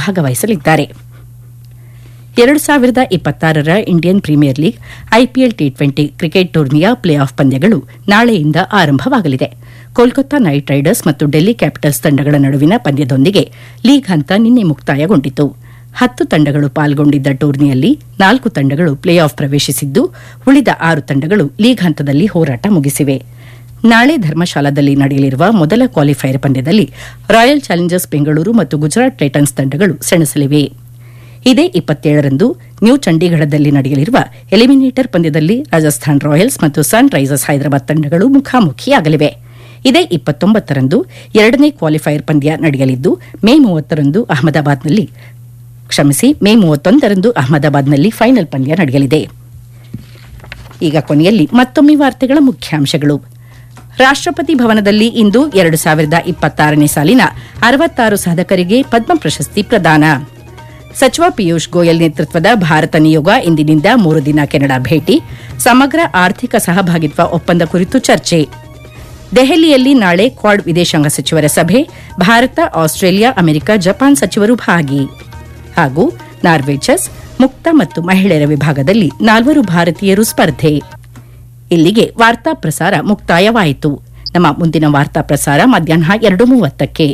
ಭಾಗವಹಿಸಲಿದ್ದಾರೆ ಎರಡು ಸಾವಿರದ ಇಪ್ಪತ್ತಾರರ Indian premier league IPL T twenty cricket ಟೂರ್ನಿಯ ಪ್ಲೇ ಆಫ್ ಪಂದ್ಯಗಳು ನಾಳೆಯಿಂದ ಆರಂಭವಾಗಲಿದೆ ಕೋಲ್ಕತ್ತಾ ನೈಟ್ ರೈಡರ್ಸ್ ಮತ್ತು ಡೆಲ್ಲಿ ಕ್ಯಾಪಿಟಲ್ಸ್ ತಂಡಗಳ ನಡುವಿನ ಪಂದ್ಯದೊಂದಿಗೆ ಲೀಗ್ ಹಂತ ನಿನ್ನೆ ಮುಕ್ತಾಯಗೊಂಡಿತು ಹತ್ತು ತಂಡಗಳು ಪಾಲ್ಗೊಂಡಿದ್ದ ಟೂರ್ನಿಯಲ್ಲಿ ನಾಲ್ಕು ತಂಡಗಳು ಪ್ಲೇ ಆಫ್ ಪ್ರವೇಶಿಸಿದ್ದು ಉಳಿದ ಆರು ತಂಡಗಳು ಲೀಗ್ ಹಂತದಲ್ಲಿ ಹೋರಾಟ ಮುಗಿಸಿವೆ ನಾಳೆ ಧರ್ಮಶಾಲಾದಲ್ಲಿ ನಡೆಯಲಿರುವ ಮೊದಲ ಕ್ವಾಲಿಫೈಯರ್ ಪಂದ್ಯದಲ್ಲಿ ರಾಯಲ್ ಚಾಲೆಂಜರ್ಸ್ ಬೆಂಗಳೂರು ಮತ್ತು ಗುಜರಾತ್ ಟೈಟನ್ಸ್ ತಂಡಗಳು ಸೆಣಸಲಿವೆ ಇದೇ ಇಪ್ಪತ್ತೇಳರಂದು ನ್ಯೂ ಚಂಡೀಗಢದಲ್ಲಿ ನಡೆಯಲಿರುವ ಎಲಿಮಿನೇಟರ್ ಪಂದ್ಯದಲ್ಲಿ ರಾಜಸ್ಥಾನ್ ರಾಯಲ್ಸ್ ಮತ್ತು ಸನ್ ರೈಸರ್ಸ್ ಹೈದರಾಬಾದ್ ತಂಡಗಳು ಮುಖಾಮುಖಿಯಾಗಲಿವೆ ಇದೇ ಇಪ್ಪತ್ತೊಂಬತ್ತರಂದು ಎರಡನೇ ಕ್ವಾಲಿಫೈಯರ್ ಪಂದ್ಯ ನಡೆಯಲಿದ್ದು ಮೇ ಮೂವತ್ತರಂದು ಅಹಮದಾಬಾದ್ನಲ್ಲಿ ಕ್ಷಮಿಸಿ ಮೇ ಮೂವತ್ತೊಂದರಂದು ಅಹಮದಾಬಾದ್ನಲ್ಲಿ ಫೈನಲ್ ಪಂದ್ಯ ನಡೆಯಲಿದೆ ಈಗ ಕೊನೆಯಲ್ಲಿ ಮತ್ತೊಮ್ಮೆ ವಾರ್ತೆಗಳ ಮುಖ್ಯಾಂಶಗಳು ರಾಷ್ಟ್ರಪತಿ ಭವನದಲ್ಲಿ ಇಂದು ಎರಡು ಸಾವಿರದ ಇಪ್ಪತ್ತಾರನೇ ಸಾಲಿನ ಅರವತ್ತಾರು ಸಾಧಕರಿಗೆ ಪದ್ಮ ಪ್ರಶಸ್ತಿ ಪ್ರದಾನ ಸಚಿವ ಪಿಯೂಷ್ ಗೋಯಲ್ ನೇತೃತ್ವದ ಭಾರತ ನಿಯೋಗ ಇಂದಿನಿಂದ ಮೂರು ದಿನ ಕೆನಡಾ ಭೇಟಿ ಸಮಗ್ರ ಆರ್ಥಿಕ ಸಹಭಾಗಿತ್ವ ಒಪ್ಪಂದ ಕುರಿತು ಚರ್ಚೆ ದೆಹಲಿಯಲ್ಲಿ ನಾಳೆ ಕ್ವಾಡ್ ವಿದೇಶಾಂಗ ಸಚಿವರ ಸಭೆ ಭಾರತ ಆಸ್ಟ್ರೇಲಿಯಾ ಅಮೆರಿಕ ಜಪಾನ್ ಸಚಿವರು ಭಾಗಿ ಹಾಗೂ ನಾರ್ವೆ ಚೆಸ್ ಮುಕ್ತ ಮತ್ತು ಮಹಿಳೆಯರ ವಿಭಾಗದಲ್ಲಿ ನಾಲ್ವರು ಭಾರತೀಯರು ಸ್ಪರ್ಧೆ ಇಲ್ಲಿಗೆ ವಾರ್ತಾ ಪ್ರಸಾರ ಮುಕ್ತಾಯವಾಯಿತು ನಮ್ಮ ಮುಂದಿನ ವಾರ್ತಾ ಪ್ರಸಾರ ಮಧ್ಯಾಹ್ನ ಎರಡು ಮೂವತ್ತಕ್ಕೆ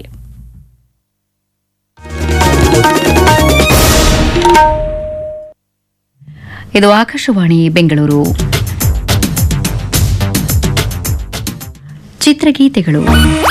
ಇದು ಆಕಾಶವಾಣಿ ಬೆಂಗಳೂರು ಚಿತ್ರಗೀತೆಗಳು